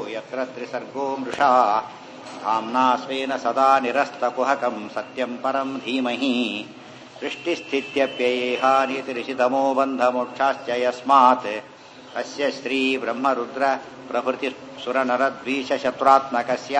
ಯತ್ರ ತ್ರಿಸರ್ಗೋ ಮೃಷಾ धाम्ना स्वेन सदा निरस्तकुहकम् सत्यम् परम् धीमहि सृष्टिस्थित्यप्ययेहानितिरिषितमो बन्धमोक्षाश्च यस्मात् अस्य श्रीब्रह्मरुद्र प्रभृतिसुरनरद्वीषशत्रुरात्मकस्य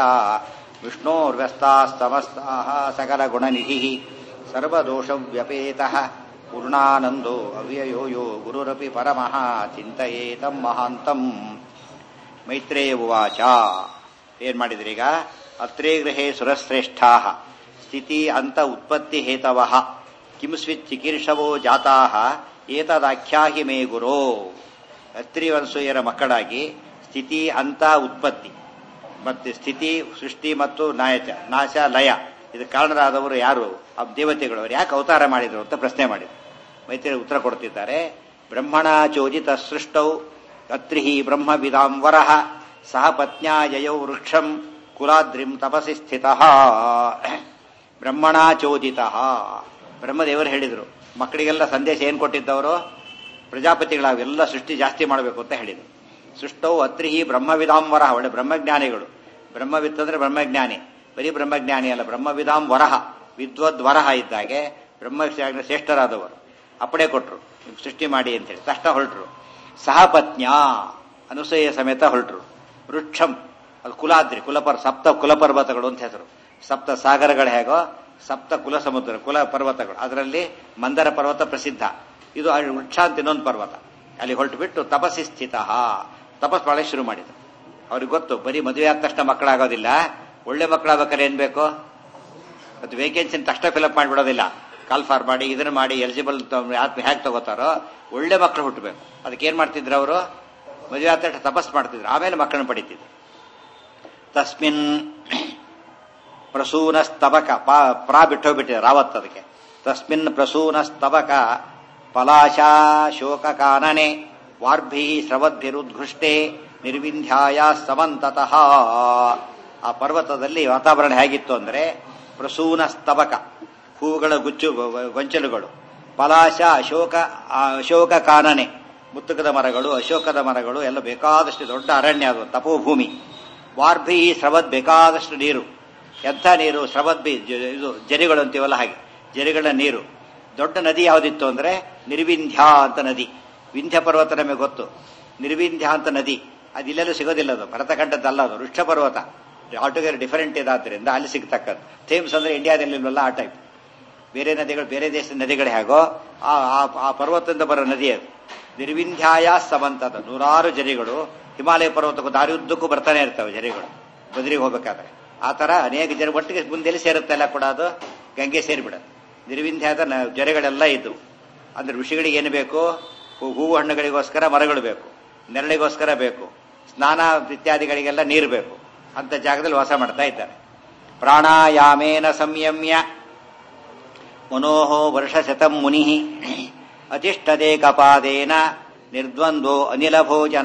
विष्णोर्व्यस्तास्तमस्ताः सकलगुणनिधिः सर्वदोषव्यपेतः पूर्णानन्दो अव्ययो यो गुरुरपि परमः चिन्तयेतम् महान्तम् ಮೈತ್ರೇಯ ಉವಾಚ ಏನ್ ಮಾಡಿದ್ರಿ ಈಗ ಅತ್ರೇ ಗೃಹೇ ಸುರಶ್ರೇಷ್ಠಾ ಸ್ಥಿತಿ ಅಂತ ಉತ್ಪತ್ತಿ ಹೇತವ ಕಿಂ ಸ್ವಿತ್ ಚಿಕೀರ್ಷವೋ ಜಾತಾ ಏತದಾಖ್ಯಾಹಿ ಮೇ ಗುರೋ ಅತ್ರಿ ವಂಶೀಯರ ಮಕ್ಕಳಾಗಿ ಸ್ಥಿತಿ ಅಂತ ಉತ್ಪತ್ತಿ ಮತ್ತೆ ಸ್ಥಿತಿ ಸೃಷ್ಟಿ ಮತ್ತು ನಾಯಚ ನಾಶ ಲಯ ಇದು ಕಾರಣರಾದವರು ಯಾರು ಆ ದೇವತೆಗಳು ಅವ್ರು ಯಾಕೆ ಅವತಾರ ಮಾಡಿದ್ರು ಅಂತ ಪ್ರಶ್ನೆ ಮಾಡಿದ್ರು ಮೈತ್ರಿ ಉತ್ತರ ಕೊಡ್ತಿದ್ದಾರೆ ಬ್ರಹ್ಮಣ ಚೋದಿತ ಸೃಷ್ಟೌ ಅತ್ರಿ ಬ್ರಹ್ಮವಿದಾಂವರ ಸಹ ಪತ್ನ್ಯಾ ಯಯೌ ವೃಕ್ಷಂ ಕುಲಾದ್ರಿಂ ತಪಸಿ ಸ್ಥಿತ ಬ್ರಹ್ಮಣ ಚೋದಿತ ಬ್ರಹ್ಮದೇವರು ಹೇಳಿದರು ಮಕ್ಕಳಿಗೆಲ್ಲ ಸಂದೇಶ ಏನು ಕೊಟ್ಟಿದ್ದವರು ಪ್ರಜಾಪತಿಗಳಾವೆಲ್ಲ ಸೃಷ್ಟಿ ಜಾಸ್ತಿ ಮಾಡಬೇಕು ಅಂತ ಹೇಳಿದರು ಸೃಷ್ಟೌ ಅತ್ರಿ ಬ್ರಹ್ಮವಿದಾಂವರ ಒಳ್ಳೆ ಬ್ರಹ್ಮಜ್ಞಾನಿಗಳು ಬ್ರಹ್ಮವಿತ್ ಅಂದ್ರೆ ಬ್ರಹ್ಮಜ್ಞಾನಿ ಬರೀ ಬ್ರಹ್ಮಜ್ಞಾನಿ ಅಲ್ಲ ಬ್ರಹ್ಮವಿದಾಂ ವರಹ ವಿದ್ವದ್ವರಹ ಇದ್ದಾಗೆ ಬ್ರಹ್ಮ ಶ್ರೇಷ್ಠರಾದವರು ಅಪ್ಪಣೆ ಕೊಟ್ಟರು ಸೃಷ್ಟಿ ಮಾಡಿ ಅಂತೇಳಿ ತಕ್ಷಣ ಹೊರಟರು ಸಹಪತ್ನ್ಯಾ ಅನುಸೂಯ ಸಮೇತ ಹೊರಟರು ವೃಕ್ಷಂ ಅದು ಕುಲಾದ್ರಿ ಕುಲಪರ್ ಸಪ್ತ ಕುಲಪರ್ವತಗಳು ಅಂತ ಹೆಸರು ಸಪ್ತ ಸಾಗರಗಳು ಹೇಗೋ ಸಪ್ತ ಕುಲ ಸಮುದ್ರ ಕುಲ ಪರ್ವತಗಳು ಅದರಲ್ಲಿ ಮಂದರ ಪರ್ವತ ಪ್ರಸಿದ್ಧ ಇದು ವೃಕ್ಷ ಅಂತ ಇನ್ನೊಂದು ಪರ್ವತ ಅಲ್ಲಿ ಹೊರಟು ಬಿಟ್ಟು ತಪಸ್ಸಿ ಸ್ಥಿತ ತಪಸ್ ಮಾಡಕ್ಕೆ ಶುರು ಮಾಡಿದ್ರು ಅವ್ರಿಗೆ ಗೊತ್ತು ಬರೀ ಮದುವೆ ಆದ ತಕ್ಷಣ ಮಕ್ಕಳಾಗೋದಿಲ್ಲ ಒಳ್ಳೆ ಮಕ್ಕಳಾಗಬೇಕಾದ್ರೆ ಏನ್ ಬೇಕು ಅದು ವೇಕೆನ್ಸಿನ ತಕ್ಷಣ ಫಿಲಪ್ ಮಾಡಿಬಿಡೋದಿಲ್ಲ ಕಾಲ್ ಫಾರ್ ಮಾಡಿ ಇದನ್ನ ಮಾಡಿ ಎಲಿಜಿಬಲ್ ಹೇಗೆ ತಗೋತಾರೋ ಒಳ್ಳೆ ಮಕ್ಕಳು ಹುಟ್ಟಬೇಕು ಅದಕ್ಕೆ ಏನ್ ಮಾಡ್ತಿದ್ರು ಅವರು ಮದುವೆ ಆದ ತಕ್ಷಣ ತಪಸ್ ಮಾಡ್ತಿದ್ರು ಆಮೇಲೆ ಮಕ್ಕಳನ್ನ ಪಡಿತಿದ್ರು ತಸ್ಮಿನ್ ಪ್ರಸೂನ ಸ್ತಬಕ ಪ್ರಾ ಬಿಟ್ಟೋಗ್ಬಿಟ್ಟಿದೆ ರಾವತ್ ಅದಕ್ಕೆ ತಸ್ಮಿನ್ ಪ್ರಸೂನ ಸ್ತಬಕ ಪಲಾಶಾ ಶೋಕ ಕಾನನೆ ವಾರ್ಭಿ ಸ್ರವದ್ಭಿರುದ್ಘೃಷ್ಟೆ ನಿರ್ವಿಂಧ್ಯಾಯ ಸಮಂತತಃ ಆ ಪರ್ವತದಲ್ಲಿ ವಾತಾವರಣ ಹೇಗಿತ್ತು ಅಂದ್ರೆ ಪ್ರಸೂನ ಸ್ತಬಕ ಹೂವುಗಳ ಗುಚ್ಚು ಗೊಂಚಲುಗಳು ಪಲಾಶ ಅಶೋಕ ಅಶೋಕ ಕಾನನೆ ಮುತ್ತುಕದ ಮರಗಳು ಅಶೋಕದ ಮರಗಳು ಎಲ್ಲ ಬೇಕಾದಷ್ಟು ದೊಡ್ಡ ಅರಣ್ಯ ಅದು ತಪೋಭೂಮಿ ವಾರ್ಭಿ ಸ್ರವದ್ ಬೇಕಾದಷ್ಟು ನೀರು ಎಂಥ ನೀರು ಸ್ರವದ್ಭಿ ಇದು ಜರಿಗಳು ಅಂತೀವಲ್ಲ ಹಾಗೆ ಜರಿಗಳ ನೀರು ದೊಡ್ಡ ನದಿ ಯಾವುದಿತ್ತು ಅಂದ್ರೆ ನಿರ್ವಿಂಧ್ಯ ಅಂತ ನದಿ ವಿಂಧ್ಯ ಪರ್ವತ ನಮಗೆ ಗೊತ್ತು ನಿರ್ವಿಂಧ್ಯ ಅಂತ ನದಿ ಅದು ಇಲ್ಲೆಲ್ಲೂ ಸಿಗೋದಿಲ್ಲ ಅದು ಭರತಖಂಡದ್ದಲ್ಲ ಅದು ವೃಕ್ಷ ಪರ್ವತ ಆಟೋಗೇರ್ ಡಿಫರೆಂಟ್ ಇದಾದ್ರಿಂದ ಅಲ್ಲಿ ಸಿಗ್ತಕ್ಕದ್ದು ಥೇಮ್ಸ್ ಅಂದ್ರೆ ಇಂಡಿಯಾದಲ್ಲಿ ಇಲ್ವಲ್ಲ ಆ ಟೈಪ್ ಬೇರೆ ನದಿಗಳು ಬೇರೆ ದೇಶದ ನದಿಗಳು ಹೇಗೋ ಆ ಆ ಪರ್ವತದಿಂದ ಬರೋ ನದಿ ಅದು ನಿರ್ವಿಂಧ್ಯಾಯ ಸಮಂತದ ನೂರಾರು ಜರಿಗಳು ಹಿಮಾಲಯ ಪರ್ವತಕ್ಕೂ ದಾರಿ ಉದ್ದಕ್ಕೂ ಬರ್ತಾನೆ ಇರ್ತವೆ ಜರಿಗಳು ಬದ್ರಿಗೆ ಹೋಗ್ಬೇಕಾದ್ರೆ ಆ ತರ ಅನೇಕ ಜನ ಒಟ್ಟಿಗೆ ಮುಂದೆಲ್ಲಿ ಸೇರುತ್ತೆ ಎಲ್ಲ ಕೂಡ ಅದು ಗಂಗೆ ಸೇರಿಬಿಡತ್ತೆ ನಿರ್ವಿಂಧ್ಯಾದ ಜರೆಗಳೆಲ್ಲ ಇದ್ದು ಅಂದ್ರೆ ಋಷಿಗಳಿಗೆ ಏನು ಬೇಕು ಹೂವು ಹಣ್ಣುಗಳಿಗೋಸ್ಕರ ಮರಗಳು ಬೇಕು ನೆರಳಿಗೋಸ್ಕರ ಬೇಕು ಸ್ನಾನ ಇತ್ಯಾದಿಗಳಿಗೆಲ್ಲ ನೀರು ಬೇಕು ಅಂತ ಜಾಗದಲ್ಲಿ ವಾಸ ಮಾಡ್ತಾ ಇದ್ದಾರೆ ಪ್ರಾಣಾಯಾಮೇನ ಸಂಯಮ್ಯ ಮನೋಹೋ ವರ್ಷಶತಂ ಮುನಿ ಅತಿಷ್ಠದೇಕಪಾದೇನ ನಿರ್ದ್ವಂದ್ವೋ ಅನಿಲ ಭೋಜನ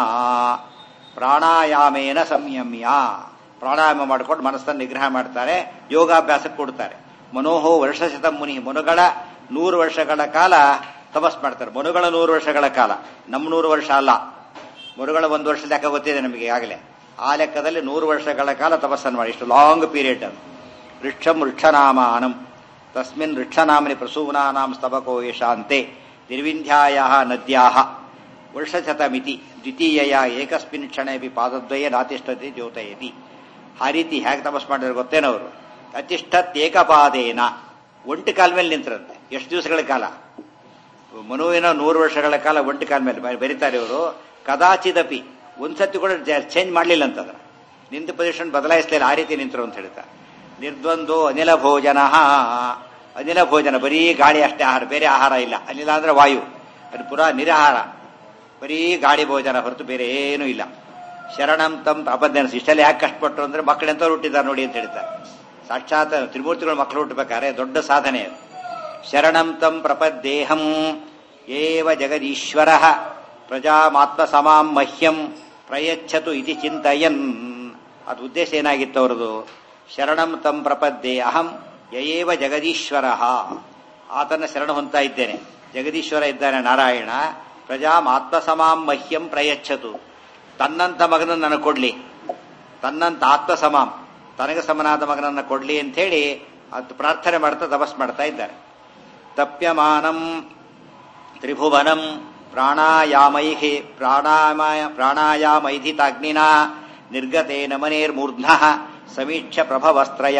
ಪ್ರಾಣಾಯಾಮೇನ ಸಂಯಮ್ಯ ಪ್ರಾಣಾಯಾಮ ಮಾಡಿಕೊಂಡು ಮನಸ್ಸನ್ನು ನಿಗ್ರಹ ಮಾಡ್ತಾರೆ ಯೋಗಾಭ್ಯಾಸ ಕೊಡ್ತಾರೆ ಮನೋಹೋ ವರ್ಷಶತ ಮುನಿ ಮನುಗಳ ನೂರು ವರ್ಷಗಳ ಕಾಲ ತಪಸ್ ಮಾಡ್ತಾರೆ ಮನುಗಳ ನೂರು ವರ್ಷಗಳ ಕಾಲ ನಮ್ಮ ನೂರು ವರ್ಷ ಅಲ್ಲ ಮನುಗಳ ಒಂದು ವರ್ಷದ ಲೆಕ್ಕ ಗೊತ್ತಿದೆ ನಮಗೆ ಈಗಾಗಲೇ ಆ ಲೆಕ್ಕದಲ್ಲಿ ನೂರು ವರ್ಷಗಳ ಕಾಲ ತಪಸ್ಸನ್ನು ಮಾಡಿ ಇಷ್ಟು ಲಾಂಗ್ ಪೀರಿಯಡ್ ಅದು ವೃಕ್ಷಂ ವೃಕ್ಷನಾಮಾನಂ ತಸ್ಮಿನ್ ವೃಕ್ಷನಾಮನಿ ಪ್ರಸೂನಾನಾಂ ಸ್ತಬಕೋ ಯಶಾಂತೆ ನಿರ್ವಿಂಧ್ಯಾಯ ನದ್ಯಾ ವರ್ಷಶತಮಿತಿ ದ್ವಿತೀಯ ಏಕಸ್ಮಿನ್ ಕ್ಷಣೇಪಿ ಪಾದದ್ವಯ ನಾತಿಷ್ಠತೆ ದ್ಯೋತಯತಿ ಆ ರೀತಿ ಹೇಗೆ ತಪಸ್ ಮಾಡಿದ್ರೆ ಗೊತ್ತೇನವರು ಅತಿಷ್ಠತ್ ಏಕಪಾದೇನ ಒಂಟಿ ಕಾಲ ಮೇಲೆ ನಿಂತಿರಂತೆ ಎಷ್ಟು ದಿವಸಗಳ ಕಾಲ ಮನುವಿನ ನೂರು ವರ್ಷಗಳ ಕಾಲ ಒಂಟಿ ಕಾಲ ಮೇಲೆ ಬರೀತಾರೆ ಇವರು ಕದಾಚಿದಪಿ ಒಂದ್ಸತಿ ಕೂಡ ಚೇಂಜ್ ಮಾಡಲಿಲ್ಲ ಅಂತಂದ್ರೆ ನಿಂತ ಪೊಸಿಷನ್ ಬದಲಾಯಿಸಲಿಲ್ಲ ಆ ರೀತಿ ನಿಂತರು ಅಂತ ಹೇಳ್ತಾರೆ ನಿರ್ದ್ವಂದ್ವ ಅನಿಲ ಭೋಜನ ಅನಿಲ ಭೋಜನ ಬರೀ ಗಾಳಿ ಅಷ್ಟೇ ಆಹಾರ ಬೇರೆ ಆಹಾರ ಇಲ್ಲ ಅನಿಲ ಅಂದ್ರೆ ವಾಯು ಅದು ಪುರಾ ನಿರಾಹಾರ ಬರೀ ಗಾಳಿ ಭೋಜನ ಹೊರತು ಬೇರೆ ಏನೂ ಇಲ್ಲ ಶರಣಂ ತಮ್ ಅಪದ್ಯನ ಇಷ್ಟೆಲ್ಲ ಯಾಕೆ ಕಷ್ಟಪಟ್ಟರು ಅಂದ್ರೆ ಮಕ್ಕಳೆಂತವ್ರು ಹುಟ್ಟಿದ್ದಾರೆ ನೋಡಿ ಅಂತ ಹೇಳ್ತಾರೆ ಸಾಕ್ಷಾತ್ ತ್ರಿಮೂರ್ತಿಗಳು ಮಕ್ಕಳು ಹುಟ್ಟಬೇಕಾದ್ರೆ ದೊಡ್ಡ ಸಾಧನೆ ಅದು ಶರಣಂ ತಂ ಪ್ರಪದ್ದೇಹಂ ಏವ ಜಗದೀಶ್ವರ ಪ್ರಜಾಮಾತ್ಮ ಸಮಾಂ ಮಹ್ಯಂ ಪ್ರಯಚ್ಛತು ಇತಿ ಚಿಂತಯನ್ ಅದು ಉದ್ದೇಶ ಏನಾಗಿತ್ತು ಅವರದು ಶರಣಂ ತಂ ಪ್ರಪದ್ದೆ ಅಹಂ ಯಯೇವ ಜಗದೀಶ್ವರ ಆತನ ಶರಣ ಹೊಂತಾ ಇದ್ದೇನೆ ಜಗದೀಶ್ವರ ಇದ್ದಾನೆ ನಾರಾಯಣ ಪ್ರಜಾಮಾತ್ಮ ಸಮಾಂ ಮಹ್ಯಂ ಪ್ರಯಚ್ಛತು ತನ್ನಂತ ಮಗನನ್ನು ನನಗೆ ಕೊಡ್ಲಿ ತನ್ನಂತ ಆತ್ಮ ಸಮಾಂ ತನಗೆ ಸಮನಾದ ಮಗನನ್ನ ಕೊಡ್ಲಿ ಅಂತ ಹೇಳಿ ಅದು ಪ್ರಾರ್ಥನೆ ಮಾಡ್ತಾ ತಪಸ್ ಮಾಡ್ತಾ ಇದ್ದಾರೆ ತಪ್ಯಮಾನಂ ತ್ರಿಭುವನಂ ಪ್ರಾಣಾಯಾಮೈ ಪ್ರಾಣಾಯಾಮ ಪ್ರಾಣಾಯಾಮೈಧಿತಾಗ್ನಿನ ನಿರ್ಗತೇನ ಮನೇರ್ಮೂರ್ಧ್ನ ಸಮೀಕ್ಷ ಪ್ರಭವಸ್ತ್ರಯ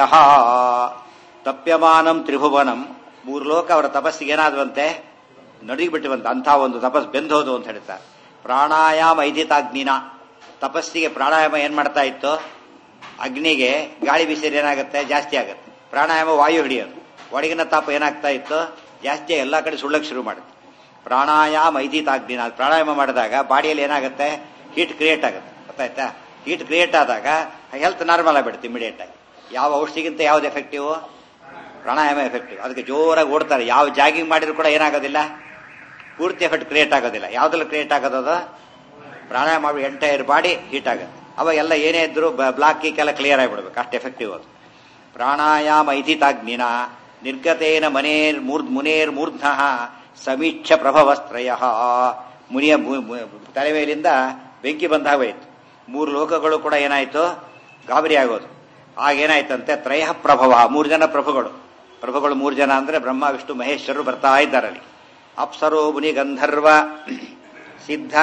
ತಪ್ಯಮಾನಂ ತ್ರಿಭುವನಂ ಮೂರು ಲೋಕ ಅವರ ತಪಸ್ಸಿಗೆ ಏನಾದ್ವಂತೆ ನಡುಗಿಬಿಟ್ಟಿವಂತೆ ಅಂಥ ಒಂದು ತಪಸ್ ಬೆಂದೋದು ಅಂತ ಹೇಳ್ತಾರೆ ಪ್ರಾಣಾಯಾಮ ಐದಿತಾಗ್ನಿನ ತಪಸ್ಸಿಗೆ ಪ್ರಾಣಾಯಾಮ ಏನ್ ಮಾಡ್ತಾ ಇತ್ತು ಅಗ್ನಿಗೆ ಗಾಳಿ ಬಿಸಿರು ಏನಾಗುತ್ತೆ ಜಾಸ್ತಿ ಆಗುತ್ತೆ ಪ್ರಾಣಾಯಾಮ ವಾಯು ಹಿಡಿಯೋದು ಒಳಗಿನ ತಾಪ ಏನಾಗ್ತಾ ಇತ್ತು ಜಾಸ್ತಿ ಎಲ್ಲ ಕಡೆ ಸುಳ್ಳಕ್ಕೆ ಶುರು ಮಾಡುತ್ತೆ ಪ್ರಾಣಾಯಾಮ ಐದಿತಾಗ್ನಿನ ಅದು ಪ್ರಾಣಾಯಾಮ ಮಾಡಿದಾಗ ಬಾಡಿಯಲ್ಲಿ ಏನಾಗುತ್ತೆ ಹೀಟ್ ಕ್ರಿಯೇಟ್ ಆಗುತ್ತೆ ಗೊತ್ತಾಯ್ತಾ ಹೀಟ್ ಕ್ರಿಯೇಟ್ ಆದಾಗ ಹೆಲ್ತ್ ನಾರ್ಮಲ್ ಆಗಿಬಿಡುತ್ತೆ ಇಮಿಡಿಯೇಟ್ ಆಗಿ ಯಾವ ಔಷಧಿಗಿಂತ ಯಾವ್ದು ಎಫೆಕ್ಟಿವ್ ಪ್ರಾಣಾಯಾಮ ಎಫೆಕ್ಟಿವ್ ಅದಕ್ಕೆ ಜೋರಾಗಿ ಓಡ್ತಾರೆ ಯಾವ ಜಾಗಿಂಗ್ ಮಾಡಿದ್ರು ಕೂಡ ಏನಾಗೋದಿಲ್ಲ ಪೂರ್ತಿ ಎಫೆಕ್ಟ್ ಕ್ರಿಯೇಟ್ ಆಗೋದಿಲ್ಲ ಯಾವ್ದ್ರಲ್ಲಿ ಕ್ರಿಯೇಟ್ ಆಗೋದು ಪ್ರಾಣಾಯಾಮ ಮಾಡಿ ಎಂಟೈರ್ ಬಾಡಿ ಹೀಟ್ ಆಗುತ್ತೆ ಅವಾಗ ಎಲ್ಲ ಏನೇ ಇದ್ರು ಬ್ಲಾಕ್ ಕೀಕೆಲ್ಲ ಕ್ಲಿಯರ್ ಆಗಿಬಿಡ್ಬೇಕು ಅಷ್ಟು ಎಫೆಕ್ಟಿವ್ ಅದು ಪ್ರಾಣಾಯಾಮ ಐತಿತಾಗ್ನಿನ ನಿರ್ಗತೇನ ಮನೇರ್ ಮೂರ್ಧ್ ಮುನೇರ್ ಮೂರ್ಧ್ನ ಸಮೀಕ್ಷ ಪ್ರಭವಸ್ತ್ರಯ ಮುನಿಯ ತಲೆ ಮೇಲಿಂದ ಬೆಂಕಿ ಬಂದಾಗೋಯ್ತು ಮೂರು ಲೋಕಗಳು ಕೂಡ ಏನಾಯ್ತು ಗಾಬರಿ ಆಗೋದು ಆಗೇನಾಯ್ತಂತೆ ತ್ರಯ ಪ್ರಭವ ಮೂರು ಜನ ಪ್ರಭುಗಳು ಪ್ರಭುಗಳು ಮೂರು ಜನ ಅಂದ್ರೆ ಬ್ರಹ್ಮ ವಿಷ್ಣು ಮಹೇಶ್ವರರು ಬರ್ತಾ ಇದ್ದಾರೆ ಅಲ್ಲಿ ಅಪ್ಸರೋ ಮುನಿ ಗಂಧರ್ವ ಸಿದ್ಧ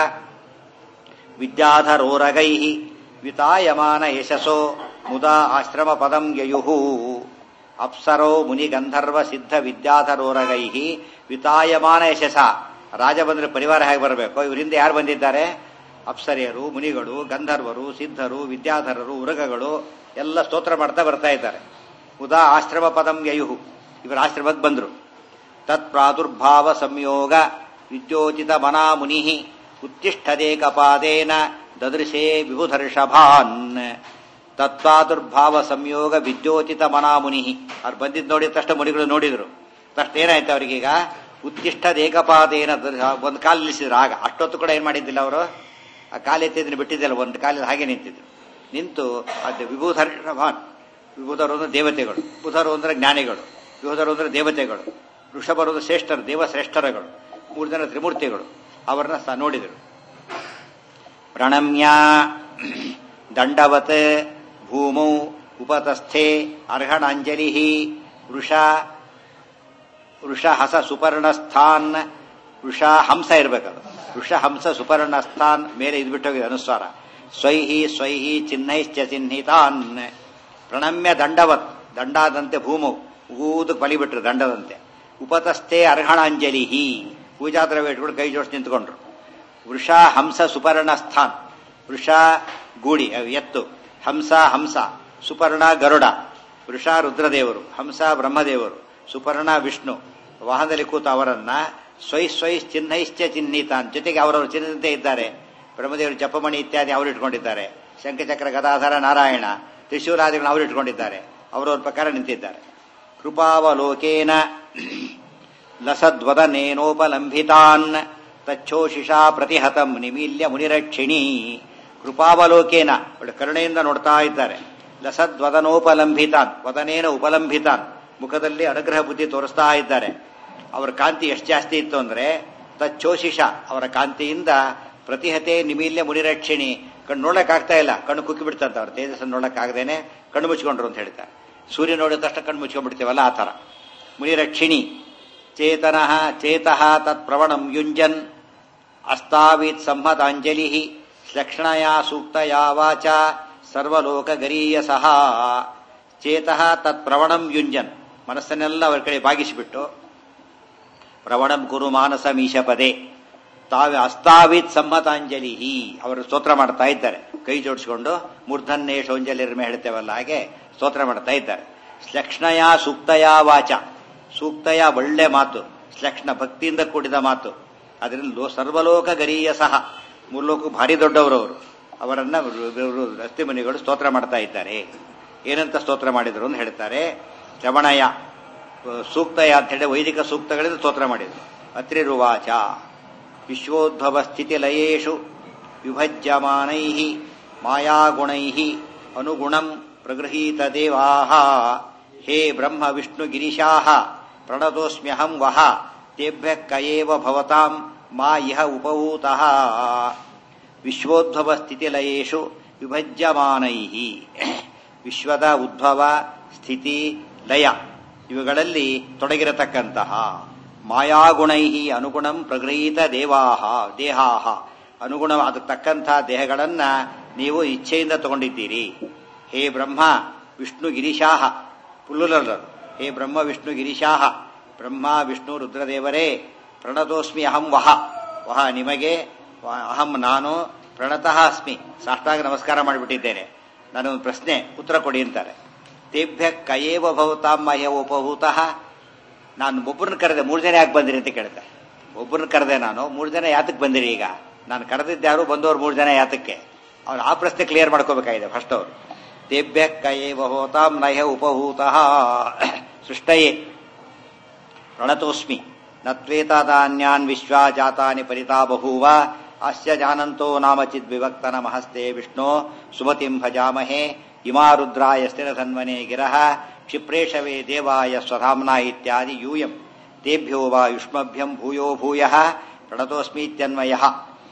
ವಿದ್ಯಾಧರೋರಗೈ ವಿತಾಯಮಾನ ಯಶಸೋ ಮುದಾ ಆಶ್ರಮ ಪದಂ ಯಯುಹು ಅಪ್ಸರೋ ಮುನಿ ಗಂಧರ್ವ ಸಿದ್ಧ ವಿದ್ಯಾಧರೋರಗೈ ವಿತಾಯಮಾನ ಯಶಸ ರಾಜ ಬಂದ್ರೆ ಪರಿವಾರ ಹೇಗೆ ಬರಬೇಕು ಇವರಿಂದ ಯಾರು ಬಂದಿದ್ದಾರೆ ಅಪ್ಸರಿಯರು ಮುನಿಗಳು ಗಂಧರ್ವರು ಸಿದ್ಧರು ವಿದ್ಯಾಧರರು ಉರಗಗಳು ಎಲ್ಲ ಸ್ತೋತ್ರ ಮಾಡ್ತಾ ಬರ್ತಾ ಇದ್ದಾರೆ ಉದಾ ಆಶ್ರಮ ಪದಂ ಯಯುಹು ಇವರ ಆಶ್ರಮಕ್ಕೆ ಬಂದ್ರು ತತ್ ಪ್ರಾದುರ್ಭಾವ ಸಂಯೋಗ ವಿದ್ಯೋಚಿತ ಮನಾ ಮುನಿ ಉತ್ತಿಷ್ಠದೇಕಪಾದೇನ ದದೃಶೇ ವಿಭುಧರ್ಷಭಾನ್ ತತ್ವಾದುರ್ಭಾವ ಸಂಯೋಗ ವಿದ್ಯೋಚಿತ ಮನಾ ಮುನಿ ಅವ್ರು ಬಂದಿದ್ದು ನೋಡಿದ ತಕ್ಷಣ ಮುನಿಗಳು ನೋಡಿದ್ರು ತಕ್ಷಣ ಏನಾಯ್ತು ಅವರಿಗೀಗ ಉತ್ತಿಷ್ಠದೇಕಪಾದೇನ ಒಂದು ಕಾಲು ನಿಲ್ಲಿಸಿದ್ರು ಆಗ ಅಷ್ಟೊತ್ತು ಕೂಡ ಏನ್ ಮಾಡಿದ್ದಿಲ್ಲ ಅವರು ಆ ಕಾಲು ಎತ್ತಿದ್ರೆ ಬಿಟ್ಟಿದ್ದಿಲ್ಲ ಒಂದು ಕಾಲಲ್ಲಿ ಹಾಗೆ ನಿಂತಿದ್ರು ನಿಂತು ಅದು ವಿಭೂಧರ್ಷಭಾನ್ ವಿಭೂಧರು ಅಂದ್ರೆ ದೇವತೆಗಳು ಬುಧರು ಅಂದ್ರೆ ಜ್ಞಾನಿಗಳು ವಿಭೂಧರು ಅಂದ್ರೆ ದೇವತೆಗಳು ಋಷಭರು ಅಂದ್ರೆ ಶ್ರೇಷ್ಠರು ದೇವಶ್ರೇಷ್ಠರಗಳು ಮೂರು ಜನ ತ್ರಿಮೂರ್ತಿಗಳು ಅವರನ್ನ ಸಹ ನೋಡಿದರು ಪ್ರಣಮ್ಯ ದಂಡವತ್ ಭೂಮೌ ಉಪತಸ್ಥೆ ಅರ್ಹಣಾಂಜಲಿ ವೃಷ ವೃಷ ಹಸ ಸುಪರ್ಣಸ್ಥಾನ್ ವೃಷ ಹಂಸ ಇರ್ಬೇಕದು ವೃಷ ಹಂಸ ಸುಪರ್ಣಸ್ಥಾನ್ ಮೇಲೆ ಇದು ಬಿಟ್ಟೋಗಿದೆ ಅನುಸ್ವಾರ ಸ್ವೈಹಿ ಸ್ವೈಹಿ ಚಿಹ್ನೈಶ್ಚ ಚಿಹ್ನಿತಾನ್ ಪ್ರಣಮ್ಯ ದಂಡವತ್ ದಂಡಾದಂತೆ ಭೂಮು ಊದು ಬಲಿಬಿಟ್ರು ದಂಡದಂತೆ ಉಪತಸ್ಥೆ ಅರ್ಹಣಾಂಜಲಿ ಪೂಜಾ ದ್ರವ್ಯ ಇಟ್ಕೊಂಡು ಕೈ ಜೋಡಿಸಿ ನಿಂತ್ಕೊಂಡ್ರು ವೃಷ ಹಂಸ ಸುಪರ್ಣ ಸ್ಥಾನ್ ವೃಷ ಗೂಡಿ ಎತ್ತು ಹಂಸ ಹಂಸ ಸುಪರ್ಣ ಗರುಡ ವೃಷ ರುದ್ರದೇವರು ಹಂಸ ಬ್ರಹ್ಮದೇವರು ಸುಪರ್ಣ ವಿಷ್ಣು ವಾಹನದಲ್ಲಿ ಕೂತ ಅವರನ್ನ ಸ್ವೈ ಸ್ವೈ ಚಿಹ್ನೈಶ್ಚ ಚಿಹ್ನಿತಾನ್ ಜೊತೆಗೆ ಅವರವರು ಚಿಹ್ನದಂತೆ ಇದ್ದಾರೆ ಬ್ರಹ್ಮದೇವರು ಜಪಮಣಿ ಇತ್ಯಾದಿ ಅವರು ಇಟ್ಕೊಂಡಿದ್ದಾರೆ ಶಂಖಚಕ್ರ ಗದಾಧರ ನಾರಾಯಣ ತ್ರಿಶೂಲಾದಿಗಳನ್ನು ಅವರು ಇಟ್ಕೊಂಡಿದ್ದಾರೆ ಅವರವ್ರ ಪ್ರಕಾರ ನಿಂತಿದ್ದಾರೆ ಕೃಪಾವಲೋಕೇನ ಲಸದ್ವದನೇನೋಪಲಂಬಿತಾನ್ ತಚ್ಛೋಷಿಷಾ ಪ್ರತಿಹತಂ ನಿಮೀಲ್ಯ ಮುನಿರಕ್ಷಿಣಿ ಕೃಪಾವಲೋಕೇನ ಒಳ್ಳೆ ಕರುಣೆಯಿಂದ ನೋಡ್ತಾ ಇದ್ದಾರೆ ಲಸದ್ವದನೋಪಲಂಬಿತಾನ್ ವದನೇನ ಉಪಲಂಬಿತಾನ್ ಮುಖದಲ್ಲಿ ಅನುಗ್ರಹ ಬುದ್ಧಿ ತೋರಿಸ್ತಾ ಇದ್ದಾರೆ ಅವರ ಕಾಂತಿ ಎಷ್ಟು ಜಾಸ್ತಿ ಇತ್ತು ಅಂದ್ರೆ ತಚ್ಚೋಷಿಷ ಅವರ ಕಾಂತಿಯಿಂದ ಪ್ರತಿಹತೆ ನಿಮೀಲ್ಯ ಮುನಿರಕ್ಷಿಣಿ ಕಣ್ಣು ನೋಡಕ್ ಆಗ್ತಾ ಇಲ್ಲ ಕಣ್ಣು ಕುಕ್ಕಿ ಬಿಡ್ತಂತ ಅವ್ರ ತೇಜಸ್ಸನ್ನು ನೋಡಕ್ ಆಗದೇನೆ ಕಣ್ಣು ಮುಚ್ಕೊಂಡ್ರು ಅಂತ ಹೇಳ್ತಾರೆ ಸೂರ್ಯ ನೋಡಿದ ತಕ್ಷಣ ಕಣ್ಣು ಮುಚ್ಕೊಂಡ್ಬಿಡ್ತೀವಲ್ಲ ಆ ತರ ಮುನಿರಕ್ಷಿಣಿ ಚೇತನ ಚೇತಃ ತತ್ ಪ್ರವಣಂ ಯುಂಜನ್ ಅಸ್ತಾವೀತ್ ಸಂಹತಾಂಜಲಿ ಲಕ್ಷಣಯ ಸೂಕ್ತಯ ವಾಚ ಸರ್ವಲೋಕ ಗರೀಯ ಸಹ ಚೇತಃ ತತ್ ಪ್ರವಣಂ ಯುಂಜನ್ ಮನಸ್ಸನ್ನೆಲ್ಲ ಅವರ ಕಡೆ ಬಾಗಿಸಿಬಿಟ್ಟು ಪ್ರವಣಂ ಕುರು ಮಾನಸ ಮೀಶಪದೆ ತಾವೇ ಅಸ್ತಾವಿತ್ ಸಮ್ಮತಾಂಜಲಿ ಅವರು ಸ್ತೋತ್ರ ಮಾಡ್ತಾ ಇದ್ದಾರೆ ಕೈ ಜೋಡಿಸಿಕೊಂಡು ಮೂರ್ಧನ್ನೇ ಶೌಂಜಲಿರ್ಮೆ ಹೇಳ್ತೇವಲ್ಲ ಹಾಗೆ ಸ್ತೋತ್ರ ಮಾಡ್ತಾ ಇದ್ದಾರೆ ಶ್ಲಕ್ಷ್ಣಯ ಸೂಕ್ತಯ ವಾಚ ಸೂಕ್ತಯ ಒಳ್ಳೆ ಮಾತು ಶ್ಲಕ್ಷ್ಣ ಭಕ್ತಿಯಿಂದ ಕೂಡಿದ ಮಾತು ಅದರಿಂದ ಸರ್ವಲೋಕ ಗರೀಯ ಸಹ ಮೂರ್ಲೋಕ ಭಾರಿ ದೊಡ್ಡವರು ಅವರು ಅವರನ್ನ ರಸ್ತೆ ಮುನಿಗಳು ಸ್ತೋತ್ರ ಮಾಡ್ತಾ ಇದ್ದಾರೆ ಏನಂತ ಸ್ತೋತ್ರ ಮಾಡಿದ್ರು ಅಂತ ಹೇಳ್ತಾರೆ ಶ್ರವಣಯ ಸೂಕ್ತಯ ಅಂತ ಹೇಳಿ ವೈದಿಕ ಸೂಕ್ತಗಳಿಂದ ಸ್ತೋತ್ರ ಮಾಡಿದ್ರು ಅತ್ರಿರುವಾಚ ವಿಶ್ವೋದ್ಭವ ಸ್ಥಿತಿ ಲಯೇಶು ವಿಭಜ್ಯಮಾನೈ ಮಾಯಾಗುಣೈ ಅನುಗುಣಂ ಪ್ರಗೃಹೀತ ದೇವಾ ಹೇ ಬ್ರಹ್ಮ ವಿಷ್ಣು ಗಿರಿಶಾ ಪ್ರಣತೋಸ್ಮ್ಯಹಂ ವಹ ತೇಭ್ಯ ಕಯೇವ ಭವತಾಂ ಮಾ ಇಹ ಉಪಭೂತಃ ವಿಶ್ವೋದ್ಭವ ಸ್ಥಿತಿಲಯೇಶು ವಿಭಜ್ಯಮಾನೈ ವಿಶ್ವದ ಉದ್ಭವ ಸ್ಥಿತಿ ಲಯ ಇವುಗಳಲ್ಲಿ ತೊಡಗಿರತಕ್ಕಂತಹ ಮಾಯಾಗುಣೈ ಅನುಗುಣಂ ಪ್ರಗೃಹೀತ ದೇವಾಹ ದೇಹಾಹ ಅನುಗುಣ ಅದಕ್ಕೆ ತಕ್ಕಂತಹ ದೇಹಗಳನ್ನ ನೀವು ಇಚ್ಛೆಯಿಂದ ತಗೊಂಡಿದ್ದೀರಿ ಹೇ ಬ್ರಹ್ಮ ವಿಷ್ಣು ಗಿರಿಶಾಹ ಪುಲ್ಲುಲರು ಹೇ ಬ್ರಹ್ಮ ವಿಷ್ಣು ಗಿರಿಶಾಹ ಬ್ರಹ್ಮ ವಿಷ್ಣು ರುದ್ರದೇವರೇ ಪ್ರಣತೋಸ್ಮಿ ಅಹಂ ವಹ ವಹ ನಿಮಗೆ ವ- ಅಹಂ ನಾನು ಪ್ರಣತಃ ಅಸ್ಮಿ ಸಾಷ್ಟಾಂಗ ನಮಸ್ಕಾರ ಮಾಡಿಬಿಟ್ಟಿದ್ದೇನೆ ನನಗೊಂದು ಪ್ರಶ್ನೆ ಉತ್ತರ ಕೊಡಿ ಅಂತಾರೆ ತೇಭ್ಯ ಕಯೇವ ಭವತಾಂ ಮಹ್ಯ ಉಪಭೂತಃ ನಾನು ಒಬ್ಬರನ್ನ ಕರೆದೆ ಮೂರು ಜನ ಯಾಕೆ ಬಂದಿರಿ ಅಂತ ಕೇಳ್ತಾರೆ ಒಬ್ಬರನ್ನ ಕರೆದೆ ನಾನು ಮೂರು ಜನ ಯಾತಕ್ಕೆ ಬಂದಿರಿ ಈಗ ನಾನು ಕರೆದಿದ್ದಾರು ಬಂದವರು ಮೂರು ಜನ ಯಾತಕ್ಕೆ ಅವ್ರು ಆ ಪ್ರಶ್ನೆ ಕ್ಲಿಯರ್ ಮಾಡ್ಕೋಬೇಕಾಗಿದೆ ಫಸ್ಟ್ ಅವರು ತೇಭ್ಯ ಕಯೇವ ಭವತಾಂ ನಹ್ಯ ಉಪಭೂತಃ ಸೃಷ್ಟಯೇ ಪ್ರಣತೋಸ್ಮಿ ನತ್ವೇತಾದಾನ್ಯಾನ್ ವಿಶ್ವಾ ಜಾತಾನಿ ಪರಿತಾ ಬಭೂವ ಅಸ್ಯ ಜಾನಂತೋ ನಾಮ ಚಿದ್ವಿವಕ್ತ ನಮಸ್ತೆ ವಿಷ್ಣು ಸುಮತಿಂ ಭಜಾಮಹೇ ಇಮಾ ರುದ್ರಾಯ ಸ್ಥಿರಧನ್ವನೆ ಗಿರಃ ಕ್ಷಿಪ್ರೇಷವೇ ದೇವಾಯ ಸ್ವಧಾಮ್ನ ಇತ್ಯಾದಿ ಯೂಯಂ ತೇಭ್ಯೋ ವಾ ಯುಷ್ಮಭ್ಯಂ ಭೂಯೋ ಭೂಯಃ ಪ್ರಣತೋಸ್ಮೀತ್ಯನ್ವಯಃ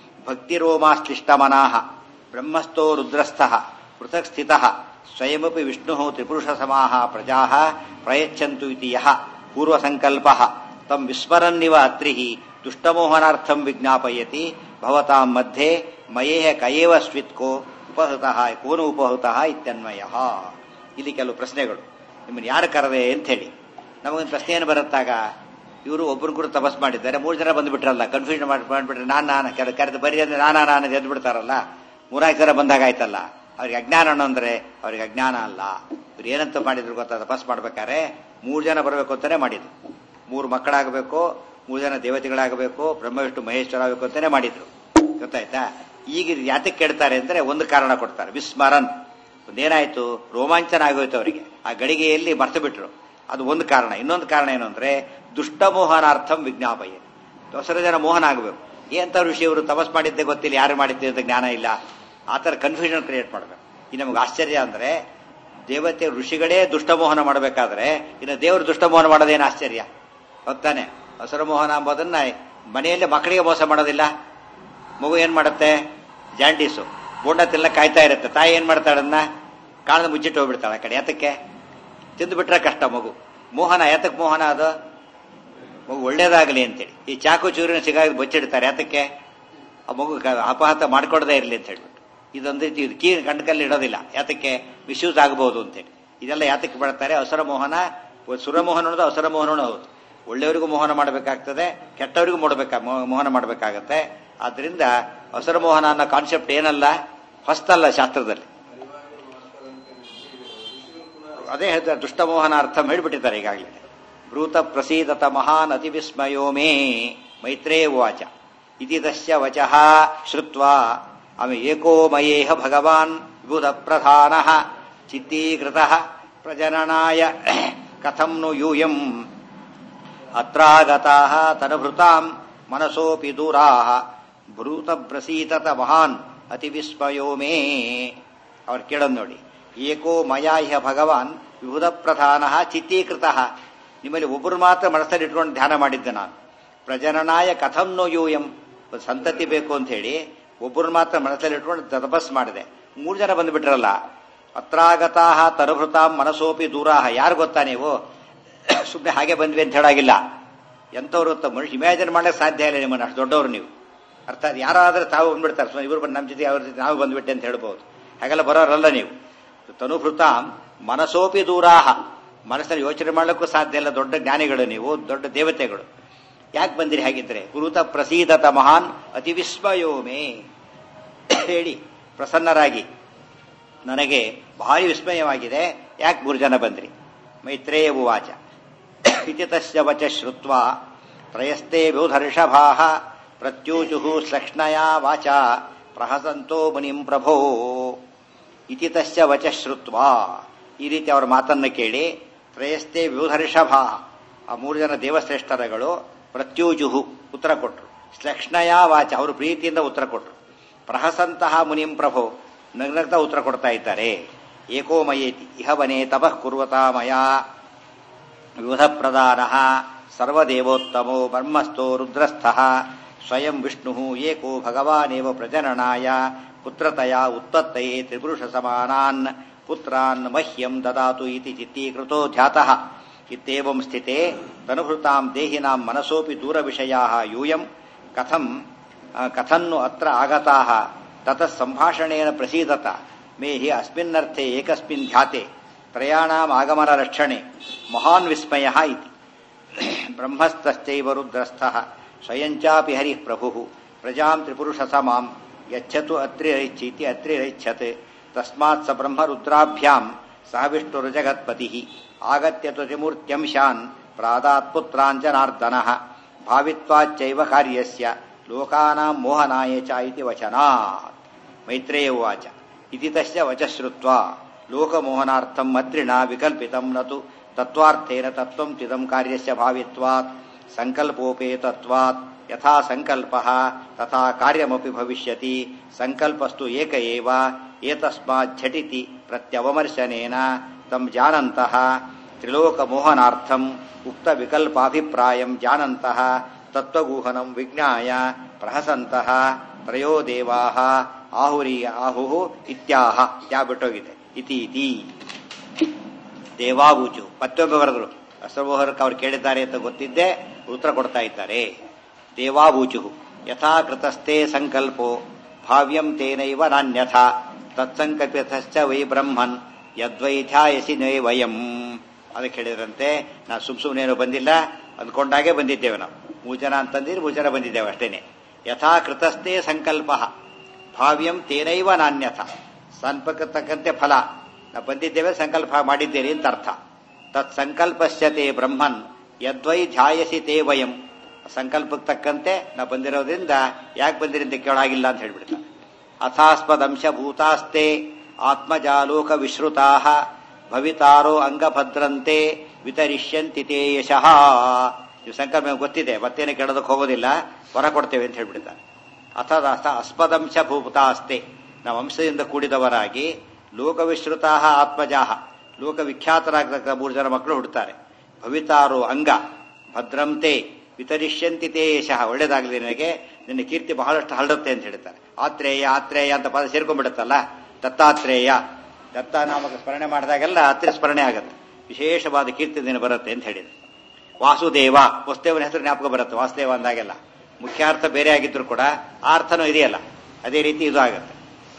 ಭಕ್ತಿರೋಮಾಶ್ಲಿಷ್ಟಮನಾಃ ಬ್ರಹ್ಮಸ್ಥೋ ರುದ್ರಸ್ಥಃ ಪೃಥಕ್ ಸ್ಥಿತಃ ಸ್ವಯಮಪಿ ವಿಷ್ಣುಃ ತ್ರಿಪುರುಷಸಮಾಃ ಪ್ರಜಾಃ ಪ್ರಯಚ್ಛಂತು ಇತಿ ಯಃ ಪೂರ್ವಸಂಕಲ್ಪಃ ತಂ ವಿಸ್ಮರನ್ನಿವ ಅತ್ರಿಃ ದುಷ್ಟಮೋಹನಾರ್ಥಂ ವಿಜ್ಞಾಪಯತಿ ಭವತಾಂ ಮಧ್ಯೆ ಮಯೇಹ ಕಯೇವ ಸ್ವಿತ್ಕೋ ಉಪಹೃತಃ ಕೋನು ಉಪಹೃತಃ ಇತ್ಯನ್ವಯಃ ಇಲ್ಲಿ ಕೆಲವು ಪ್ರಶ್ನೆಗಳು ನಿಮ್ಮನ್ನು ಯಾರು ಕರೆದೆ ಅಂತ ಹೇಳಿ ನಮಗೊಂದು ಪ್ರಶ್ನೆ ಏನು ಬರುತ್ತಾಗ ಇವರು ಒಬ್ಬರು ಕೂಡ ತಪಸ್ ಮಾಡಿದ್ದಾರೆ ಮೂರು ಜನ ಬಂದುಬಿಟ್ರಲ್ಲ ಕನ್ಫ್ಯೂಷನ್ ಮಾಡಿ ಮಾಡ್ಬಿಟ್ರೆ ನಾನು ನಾನು ಕೆರೆ ಕರೆದು ಬರೀ ಅಂದ್ರೆ ನಾನಾ ನಾನು ಎದ್ದು ಬಿಡ್ತಾರಲ್ಲ ಮೂರಾಯ್ತು ಜನ ಬಂದಾಗ ಆಯ್ತಲ್ಲ ಅವ್ರಿಗೆ ಅಜ್ಞಾನ ಅನ್ನೋ ಅಂದ್ರೆ ಅವ್ರಿಗೆ ಅಜ್ಞಾನ ಅಲ್ಲ ಇವ್ರು ಏನಂತ ಮಾಡಿದ್ರು ಗೊತ್ತಾ ತಪಸ್ ಮಾಡ್ಬೇಕಾದ್ರೆ ಮೂರು ಜನ ಬರಬೇಕು ಅಂತಾನೆ ಮಾಡಿದ್ರು ಮೂರು ಮಕ್ಕಳಾಗಬೇಕು ಮೂರು ಜನ ದೇವತೆಗಳಾಗಬೇಕು ಬ್ರಹ್ಮ ವಿಷ್ಣು ಮಹೇಶ್ವರ ಆಗಬೇಕು ಅಂತಾನೆ ಮಾಡಿದ್ರು ಗೊತ್ತಾಯ್ತಾ ಈಗ ಇದು ಯಾತಕ್ಕೆ ಕೇಳ್ತಾರೆ ಅಂದ್ರೆ ಒಂದು ಕಾರಣ ಕೊಡ್ತಾರೆ ವಿಸ್ಮರನ್ ಒಂದೇನಾಯ್ತು ರೋಮಾಂಚನ ಆಗೋಯ್ತು ಅವರಿಗೆ ಆ ಗಳಿಗೆಯಲ್ಲಿ ಮರ್ತು ಬಿಟ್ರು ಅದು ಒಂದು ಕಾರಣ ಇನ್ನೊಂದು ಕಾರಣ ಏನು ಅಂದ್ರೆ ದುಷ್ಟಮೋಹನಾರ್ಥಂ ವಿಜ್ಞಾಪಯ ದಸರ ಜನ ಮೋಹನ ಆಗಬೇಕು ಏನಂತ ಋಷಿ ಅವರು ತಪಸ್ ಮಾಡಿದ್ದೆ ಗೊತ್ತಿಲ್ಲ ಯಾರು ಮಾಡಿದ್ದೆ ಅಂತ ಜ್ಞಾನ ಇಲ್ಲ ಆ ಥರ ಕನ್ಫ್ಯೂಷನ್ ಕ್ರಿಯೇಟ್ ಮಾಡಬೇಕು ಈ ನಮಗೆ ಆಶ್ಚರ್ಯ ಅಂದ್ರೆ ದೇವತೆ ಋಷಿಗಳೇ ದುಷ್ಟಮೋಹನ ಮಾಡಬೇಕಾದ್ರೆ ಇನ್ನು ದೇವರು ದುಷ್ಟಮೋಹನ ಮಾಡೋದೇನು ಆಶ್ಚರ್ಯ ಗೊತ್ತಾನೆ ಹಸರ ಮೋಹನ ಎಂಬುದನ್ನ ಮನೆಯಲ್ಲೇ ಮಕ್ಕಳಿಗೆ ಮೋಸ ಮಾಡೋದಿಲ್ಲ ಮಗು ಏನ್ ಮಾಡುತ್ತೆ ಜಾಂಡೀಸು ಬೋಂಡ ತಿಲ್ಲ ಕಾಯ್ತಾ ಇರುತ್ತೆ ತಾಯಿ ಏನ್ ಮಾಡ್ತಾಳನ್ನ ಕಾಣದ ಮುಚ್ಚಿಟ್ಟು ಹೋಗ್ಬಿಡ್ತಾಳೆ ಆ ಕಡೆ ಯಾತಕ್ಕೆ ತಿಂದು ಬಿಟ್ರೆ ಕಷ್ಟ ಮಗು ಮೋಹನ ಯಾತಕ್ಕೆ ಮೋಹನ ಅದು ಮಗು ಒಳ್ಳೇದಾಗಲಿ ಅಂತೇಳಿ ಈ ಚಾಕು ಚೂರಿನ ಸಿಗಾಗಿ ಬಚ್ಚಿಡ್ತಾರೆ ಯಾತಕ್ಕೆ ಆ ಮಗು ಕ- ಅಪಘಾತ ಮಾಡ್ಕೊಡದೇ ಇರಲಿ ಅಂತ ಹೇಳ್ಬಿಟ್ಟು ಇದೊಂದು ರೀತಿ ಇದು ಕೀ ಕಂಡಕಲ್ಲಿ ಇಡೋದಿಲ್ಲ ಯಾತಕ್ಕೆ ಮಿಸ್ಯೂಸ್ ಆಗಬಹುದು ಅಂತೇಳಿ ಇದೆಲ್ಲ ಯಾತಕ್ಕೆ ಮಾಡ್ತಾರೆ ಅಸುರ ಮೋಹನ ಸುರಮೋಹನ ಅನ್ನೋದು ಅಸುರ ಮೋಹನ ಹೌದು ಒಳ್ಳೆಯವರಿಗೂ ಮೋಹನ ಮಾಡಬೇಕಾಗ್ತದೆ ಕೆಟ್ಟವರಿಗೂ ಮಾಡಬೇಕಾ ಮೋಹನ ಮಾಡಬೇಕಾಗತ್ತೆ ಆದ್ರಿಂದ ಅಸುರ ಮೋಹನ ಅನ್ನೋ ಕಾನ್ಸೆಪ್ಟ್ ಏನಲ್ಲ ಹೊಸ್ತಲ್ಲ ಶಾಸ್ತ್ರದಲ್ಲಿ ಅದೇ ಹೇಳ್ತಾರೆ ದುಷ್ಟಮೋಹನ ಅರ್ಥ ಹೇಳ್ಬಿಟ್ಟಿದ್ದಾರೆ ಈಗಾಗಲೇ ಬ್ರೂತ ಪ್ರಸೀದತ ಮಹಾನ್ ಅತಿ ವಿಸ್ಮಯೋ ಮೇ ಮೈತ್ರೇ ವಾಚ ಇತಿ ತಸ್ಯ ವಚಃ ಶ್ರುತ್ವಾ ಅಮಿ ಏಕೋ ಮಯೇಹ ಭಗವಾನ್ ವಿಬುಧ ಪ್ರಧಾನ ಚಿತ್ತೀಕೃತ ಪ್ರಜನನಾಯ ಕಥಂ ನು ಯೂಯಂ ಅತ್ರಾಗತಾಃ ತನಭೃತಾಂ ಮನಸೋಪಿ ದೂರಾಃ ಬ್ರೂತ ಪ್ರಸೀತತ ಮಹಾನ್ ಅತಿ ವಿಸ್ಮಯೋ ಮೇ ಅವ್ರು ಕೇಳೋದು ನೋಡಿ ಏಕೋ ಮಯಾ ಇಹ ಭಗವಾನ್ ವಿಭುಧ ಪ್ರಧಾನ ಚಿತ್ತೀಕೃತ ನಿಮ್ಮಲ್ಲಿ ಒಬ್ಬರು ಮಾತ್ರ ಮನಸ್ಸಲ್ಲಿ ಇಟ್ಕೊಂಡು ಧ್ಯಾನ ಮಾಡಿದ್ದೆ ನಾನು ಪ್ರಜನನಾಯ ಕಥಂ ನೋ ಯೂಯಂ ಒಂದು ಸಂತತಿ ಬೇಕು ಅಂತ ಹೇಳಿ ಒಬ್ಬರು ಮಾತ್ರ ಮನಸ್ಸಲ್ಲಿ ಇಟ್ಕೊಂಡು ತಪಸ್ ಮಾಡಿದೆ ಮೂರು ಜನ ಬಂದ್ಬಿಟ್ರಲ್ಲ ಅತ್ರಾಗತಾಹ ತರಭೃತಾಂ ಮನಸೋಪಿ ದೂರಾಹ ಯಾರು ಗೊತ್ತಾ ನೀವು ಸುಮ್ಮನೆ ಹಾಗೆ ಬಂದ್ವಿ ಅಂತ ಹೇಳಾಗಿಲ್ಲ ಎಂಥವ್ರು ಗೊತ್ತಾ ಮನುಷ್ಯ ಇಮ್ಯಾಜಿನ್ ಮಾಡಕ್ಕೆ ಸಾಧ್ಯ ಇಲ್ಲ ನಿಮ್ಮನ್ನು ಅಷ್ಟು ದೊಡ್ಡವರು ನೀವು ಅರ್ಥಾತ್ ಯಾರಾದ್ರೆ ತಾವು ಬಂದ್ಬಿಡ್ತಾರೆ ಸುಮ್ಮನೆ ಇವರು ಬಂದು ನಮ್ಮ ಜೊತೆ ಅವ್ರ ಜೊತೆ ನಾವು ಬಂದ್ಬಿಟ್ಟೆ ಅಂತ ಹೇಳ್ಬೋದು ಹಾಗೆಲ್ಲ ಬರೋರಲ್ಲ ನೀವು ತನುಭೃತಾಂ ಮನಸೋಪಿ ದೂರಾಹ ಮನಸ್ಸಲ್ಲಿ ಯೋಚನೆ ಮಾಡಲಿಕ್ಕೂ ಸಾಧ್ಯ ಇಲ್ಲ ದೊಡ್ಡ ಜ್ಞಾನಿಗಳು ನೀವು ದೊಡ್ಡ ದೇವತೆಗಳು ಯಾಕೆ ಬಂದಿರಿ ಹಾಗಿದ್ರೆ ಗುರುತ ಪ್ರಸೀದತ ಮಹಾನ್ ಅತಿ ವಿಸ್ಮಯೋಮೇ ಹೇಳಿ ಪ್ರಸನ್ನರಾಗಿ ನನಗೆ ಭಾರಿ ವಿಸ್ಮಯವಾಗಿದೆ ಯಾಕೆ ಮೂರು ಜನ ಬಂದ್ರಿ ಮೈತ್ರೇಯ ಉವಾಚ ಇತಿ ತಸ್ಯ ವಚ ಶ್ರುತ್ವ ತ್ರಯಸ್ತೆ ಬಹುಧರ್ಷಭಾ ಪ್ರತ್ಯೂಚು ಶ್ಲಕ್ಷ್ಣಯ ವಾಚ ಪ್ರಹಸಂತೋ ಮುನಿಂ ಪ್ರಭೋ ಇತಿ ತಸ್ಯ ವಚ ಶ್ರುತ್ವ ಈ ರೀತಿ ಅವರ ಮಾತನ್ನು ಕೇಳಿ ತ್ರಯಸ್ತೆ ವಿಭುಧರ್ಷಭಾ ಆ ಮೂರು ಜನ ದೇವಶ್ರೇಷ್ಠರಗಳು ಪ್ರತ್ಯೂಜುಹು ಉತ್ತರ ಕೊಟ್ಟರು ಶ್ಲಕ್ಷ್ಣಯ ವಾಚ ಅವರು ಪ್ರೀತಿಯಿಂದ ಉತ್ತರ ಕೊಟ್ಟರು ಪ್ರಹಸಂತಹ ಮುನಿಂ ಪ್ರಭೋ ನಗ್ನಗ್ತಾ ಉತ್ತರ ಕೊಡ್ತಾ ಇದ್ದಾರೆ ಏಕೋ ಮಯೇತಿ ಇಹ ವನೇ ತಪಃ ಕುರ್ವತಾ ಮಯಾ ವಿಬುಧ ಪ್ರಧಾನ ಸರ್ವದೇವೋತ್ತಮೋ ಬ್ರಹ್ಮಸ್ಥೋ ರುದ್ರಸ್ಥಃ ಸ್ವಯಂ ವಿಷ್ಣು ಏಕೋ ಭಗವಾನೇವ ಪ್ರಜನನಾಯ ಪುತ್ರತಯ ಉತ್ಪತ್ತಯೇ ತ್ರಿಪುರುಷ ಸಮಾನಾನ್ ಪುತ್ರಾನ್ ಮಹ್ಯಂ ದದಾತು ಇತಿ ಚಿತ್ತೀಕೃತೋ ಧ್ಯಾತಃ ಇತ್ಯೇವಂ ಸ್ಥಿತೆ ತನುಭೃತಾಂ ದೇಹಿನಾಂ ಮನಸೋಪಿ ದೂರವಿಷಯಾಃ ಯೂಯಂ ಕಥಂ ಆ, ಕಥನ್ನು ಅತ್ರ ಆಗತಾಃ ತತಃ ಸಂಭಾಷಣೇನ ಪ್ರಸೀದತ ಮೇ ಹಿ ಅಸ್ಮಿನ್ನರ್ಥೆ ಏಕಸ್ಮಿನ್ ಧ್ಯಾತೆ ತ್ರಯಾಣಾಂ ಆಗಮನ ಲಕ್ಷಣೆ ಮಹಾನ್ ವಿಸ್ಮಯಃ ಇತಿ ಬ್ರಹ್ಮಸ್ತಶ್ಚೈವ ರುದ್ರಸ್ಥಃ ಸ್ವಯಂಚಾಪಿ ಹರಿಃ ಪ್ರಭುಃ ಪ್ರಜಾಂ ತ್ರಿಪುರುಷ ಸಮಾಂ ಯಚ್ಚತು ಅತ್ರಿರೈಚ್ಛೀತಿ ಅತ್ರಿರೈಚ್ಛತ್ ತಸ್ಮಾತ್ ಸ ಬ್ರಹ್ಮರುದ್ರಾಭ್ಯಾಂ ಸಹ ವಿಷ್ಣುರ್ಜಗತ್ಪತಿಃ ಆಗತ್ಯ ತ್ರಿಮೂರ್ತ್ಯಂಶಾನ್ ಪ್ರಾದಾತ್ ಪುತ್ರಾಂಜನಾರ್ದನಃ ಭಾವಿತ್ವಾಚ್ಚೈವ ಕಾರ್ಯಸ್ಯ ಲೋಕಾನಾಂ ಮೋಹನಾಯ ಚ ಇತಿ ವಚನಾತ್ ಮೈತ್ರೇಯ ಉವಾಚ ಇತಿ ತಸ್ಯ ವಚಶ್ರುತ್ವಾ ಲೋಕಮೋಹನಾರ್ಥಂ ಮದ್ರಿಣಾ ವಿಕಲ್ಪಿತಂ ನತು ತತ್ವಾರ್ಥೇನ ತತ್ವಂ ಚಿದಂ ಕಾರ್ಯಸ್ಯ ಭಾವಿತ್ವಾತ್ ಸಂಕಲ್ಪೋಪೇತತ್ವಾತ್ ಯಥಾ ಸಂಕಲ್ಪಃ ತಥಾ ಕಾರ್ಯಮಪಿ ಭವಿಷ್ಯತಿ ಸಂಕಲ್ಪಸ್ತು ಏಕ ಏವ ಏತಸ್ಮಾತ್ ಝಟಿತಿ ಪ್ರತ್ಯವಮರ್ಶನೇನ ತಂ ಜಾನಂತಃ ತ್ರಿಲೋಕಮೋಹನಾರ್ಥಂ ಉಕ್ತ ವಿಕಲ್ಪಾಭಿಪ್ರಾಯಂ ಜಾನಂತಃ ತತ್ವಗೂಹನಂ ವಿಜ್ಞಾಯ ಪ್ರಹಸಂತಹ ತ್ರಯೋ ದೇವಾಹ ಆಹುರಿ ಆಹು ಇತ್ಯಾಹ ಯಾ ಬಿಟ್ಟೋಗಿದೆ ಇತಿ ಇತಿ ದೇವಾಬೂಚು ಮತ್ತೊಮ್ಮೆ ಬರೆದರು ಅಸಮೋಹರಕ್ಕೆ ಅವ್ರು ಕೇಳಿದ್ದಾರೆ ಅಂತ ಗೊತ್ತಿದ್ದೇ ಉತ್ತರ ಕೊಡ್ತಾ ಇದ್ದಾರೆ ದೇವಾಬೂಚು ಯಥಾಕೃತಸ್ಥೆ ಸಂಕಲ್ಪೋ ಭಾವ್ಯಂ ತೇನೈವ ನಾನ್ಯಥ ತತ್ಸಂಕಲ್ಪಿತಶ್ಚ ವೈ ಬ್ರಹ್ಮನ್ ಯದ್ವೈಧ್ಯಾಯಸಿ ನೈ ವಯಂ ಅದಕ್ಕೆ ಹೇಳಿದ್ರಂತೆ ನಾ ಸುಮ್ ಸುಮ್ಮನೇನು ಬಂದಿಲ್ಲ ಅಂದ್ಕೊಂಡಾಗೆ ಬಂದಿದ್ದೇವೆ ನಾವು ಮೂರು ಜನ ಅಂತಂದಿದ್ರೆ ಮೂರು ಜನ ಬಂದಿದ್ದೇವೆ ಅಷ್ಟೇನೆ ಯಥಾಕೃತಸ್ಥೆ ಸಂಕಲ್ಪ ಭಾವ್ಯಂ ತೇನೈವ ನಾನ್ಯಥ ಸಂಪರ್ಕ ತಕ್ಕಂತೆ ಫಲ ನಾವು ಬಂದಿದ್ದೇವೆ ಸಂಕಲ್ಪ ಮಾಡಿದ್ದೇನೆ ಅಂತ ಅರ್ಥ ತತ್ ಸಂಕಲ್ಪಶ್ಚತೆ ಬ್ರಹ್ಮನ್ ಯದ್ವೈ ಧ್ಯಾಯಸಿ ತೇ ವಯಂ ಸಂಕಲ್ಪಕ್ಕೆ ತಕ್ಕಂತೆ ನಾವು ಬಂದಿರೋದ್ರಿಂದ ಯಾಕೆ ಬಂದಿರಿ ಅಂತ ಕೇಳಾಗಿಲ್ಲ ಅಂತ ಹೇಳ್ಬಿಡ್ತಾರೆ ಅಥಾಸ್ಪದಂಶ ಭೂತಾಸ್ತೆ ಆತ್ಮಜಾಲೋಕ ವಿಶ್ರುತಾ ಭವಿತಾರೋ ಅಂಗಭದ್ರಂತೆ ವಿತರಿಷ್ಯಂತಿ ತೇ ಯಶಃ ನೀವು ಸಂಕಲ್ಪ ನಮ್ಗೆ ಗೊತ್ತಿದೆ ಮತ್ತೇನು ಕೇಳೋದಕ್ಕೆ ಹೋಗೋದಿಲ್ಲ ಹೊರ ಕೊಡ್ತೇವೆ ಅಂತ ಹೇಳ್ಬಿಡ್ತಾರೆ ಅಥದ ಅಸ್ಪದಂಶ ಭೂತಾಸ್ತೆ ನಾವು ವಂಶದಿಂದ ಕೂಡಿದವರಾಗಿ ಲೋಕವಿಶ್ರುತಾ ಆತ್ಮಜಾಹ ಲೋಕವಿಖ್ಯಾತರಾಗತಕ್ಕ ಮೂರು ಜನ ಮಕ್ಕಳು ಹುಡ್ತಾರೆ ಭವಿತಾರೋ ಅಂಗ ಭದ್ರಂತೆ ವಿತರಿಷ್ಯಂತಿ ತೇ ಯಶಃ ಒಳ್ಳೇದಾಗಲಿ ನನಗೆ ನಿನ್ನ ಕೀರ್ತಿ ಬಹಳಷ್ಟು ಹರಡುತ್ತೆ ಅಂತ ಹೇಳ್ತಾರೆ ಆತ್ರೇಯ ಆತ್ರೇಯ ಅಂತ ಪದ ಸೇರ್ಕೊಂಡ್ಬಿಡುತ್ತಲ್ಲ ದತ್ತಾತ್ರೇಯ ದತ್ತ ನಾಮಕ ಸ್ಮರಣೆ ಮಾಡಿದಾಗೆಲ್ಲ ಹತ್ತಿರ ಸ್ಮರಣೆ ಆಗುತ್ತೆ ವಿಶೇಷವಾದ ಕೀರ್ತಿ ದಿನ ಬರುತ್ತೆ ಅಂತ ಹೇಳಿದೆ ವಾಸುದೇವ ವಸುದೇವನ ಹೆಸರು ಜ್ಞಾಪಕ ಬರುತ್ತೆ ವಾಸುದೇವ ಅಂದಾಗೆಲ್ಲ ಮುಖ್ಯಾರ್ಥ ಬೇರೆ ಆಗಿದ್ರು ಕೂಡ ಆ ಅರ್ಥನೂ ಇದೆಯಲ್ಲ ಅದೇ ರೀತಿ ಇದು ಆಗುತ್ತೆ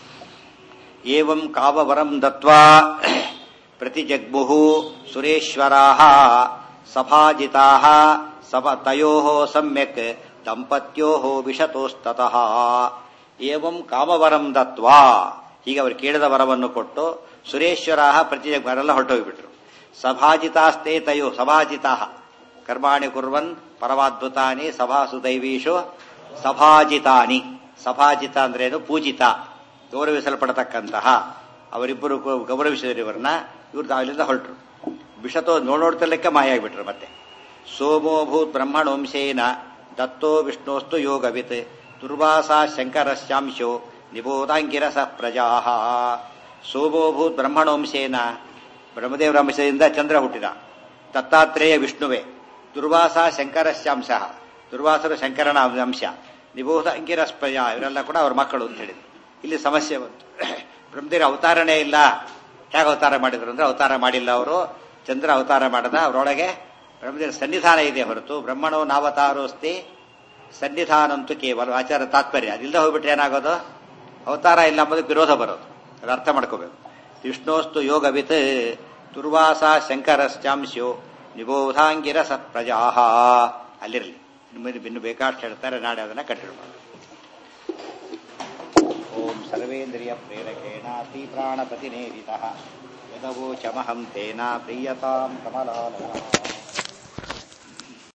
ಏವಂ ಕಾವವರಂ ದತ್ವಾ ಪ್ರತಿಜಗ್ಮುಃ ಸುರೇಶ್ವರಾಃ ಸಭಾಜಿತಾಃ ಸಭ ತಯೋಃ ಸಮ್ಯಕ್ ದಂಪತ್ಯೋಃ ವಿಶತೋಸ್ತತಃ ಏವಂ ಕಾಮವರಂ ದತ್ವಾ ಹೀಗೆ ಅವರು ಕೇಳಿದ ವರವನ್ನು ಕೊಟ್ಟು ಸುರೇಶ್ವರಾಃ ಪ್ರತಿಜಗ್ಮರೆಲ್ಲ ಹೊರಟೋಗ್ಬಿಟ್ರು ಸಭಾಜಿತಾಸ್ತೆ ತಯೋ ಸಭಾಜಿತಾ ಕರ್ಮಾಣಿ ಕುರ್ವನ್ ಪರಮಾದ್ಭುತಾನಿ ಸಭಾಸು ದೈವೀಶು ಸಭಾಜಿತಾನಿ ಸಭಾಜಿತ ಅಂದ್ರೇನು ಪೂಜಿತ ಗೌರವಿಸಲ್ಪಡತಕ್ಕಂತಹ ಅವರಿಬ್ಬರು ಗೌರವಿಸಿದರು ಇವರನ್ನ ಇವ್ರು ಅಲ್ಲಿಂದ ಹೊರಟರು ವಿಷತೋ ನೋಡೋಡ್ತಿರ್ಲಿಕ್ಕೆ ಮಾಯ ಆಗಿಬಿಟ್ರು ಮತ್ತೆ ಸೋಮೋಭೂತ್ ಬ್ರಹ್ಮಣವಂಶೇನ ದತ್ತೋ ವಿಷ್ಣೋಸ್ತು ಯೋಗವಿತ್ ದುರ್ವಾಸಾ ಶಂಕರಶ್ಯಾಂಶೋ ನಿಬೋಧಾಂಗಿರಸ ಪ್ರಜಾ ಸೋಮೋಭೂತ್ ಬ್ರಹ್ಮಣವಂಶೇನ ಬ್ರಹ್ಮದೇವರ ವಂಶದಿಂದ ಚಂದ್ರ ಹುಟ್ಟಿದ ದತ್ತಾತ್ರೇಯ ವಿಷ್ಣುವೆ ದುರ್ವಾಸ ಶಂಕರಶ್ಯಾಂಶ ದುರ್ವಾಸರು ಶಂಕರನ ಅಂಶ ನಿಬೋಧ ಅಂಕಿರಸ್ಪಯ ಇವರೆಲ್ಲ ಕೂಡ ಅವ್ರ ಮಕ್ಕಳು ಅಂತ ಹೇಳಿದ್ರು ಇಲ್ಲಿ ಸಮಸ್ಯೆ ಬಂತು ಬ್ರಹ್ಮದೇವರ ಅವತಾರನೇ ಇಲ್ಲ ಹೇಗೆ ಅವತಾರ ಮಾಡಿದ್ರು ಅಂದ್ರೆ ಅವತಾರ ಮಾಡಿಲ್ಲ ಅವರು ಚಂದ್ರ ಅವತಾರ ಮಾಡದ ಅವರೊಳಗೆ ಬ್ರಹ್ಮದೇವರ ಸನ್ನಿಧಾನ ಇದೆ ಹೊರತು ಬ್ರಹ್ಮಣೋ ನಾವತಾರೋಸ್ತಿ ಸನ್ನಿಧಾನಂತೂ ಕೇವಲ ಆಚಾರ ತಾತ್ಪರ್ಯ ಅದಿಲ್ಲದ ಹೋಗ್ಬಿಟ್ರೆ ಏನಾಗೋದು ಅವತಾರ ಇಲ್ಲ ಅಂಬೋದಕ್ಕೆ ವಿರೋಧ ಬರೋದು ಅದು ಅರ್ಥ ಮಾಡ್ಕೋಬೇಕು ವಿಷ್ಣೋಸ್ತು ಯೋಗವಿತ್ ದುರ್ವಾಸ ಶಂಕರಶ್ಚಾಂಶೋ ನಿಬೋಧಾಂಗಿರ ಸತ್ಪ್ರಜಾಹ ಅಲ್ಲಿರಲಿ ಇನ್ನು ಇನ್ನು ಬೇಕಾಷ್ಟು ಹೇಳ್ತಾರೆ ನಾಳೆ ಅದನ್ನ ಕಂಟಿನ್ಯೂ ಮಾಡಿ ಓಂ ಸರ್ವೇಂದ್ರಿಯ ಪ್ರೇರಕೇಣ ಶ್ರೀ ಪ್ರಾಣಪತಿನೇರಿತ ಯದವೋಚಮಹಂ ತೇನ ಪ್ರೀಯತಾಂ ಕಮಲಾಲಯ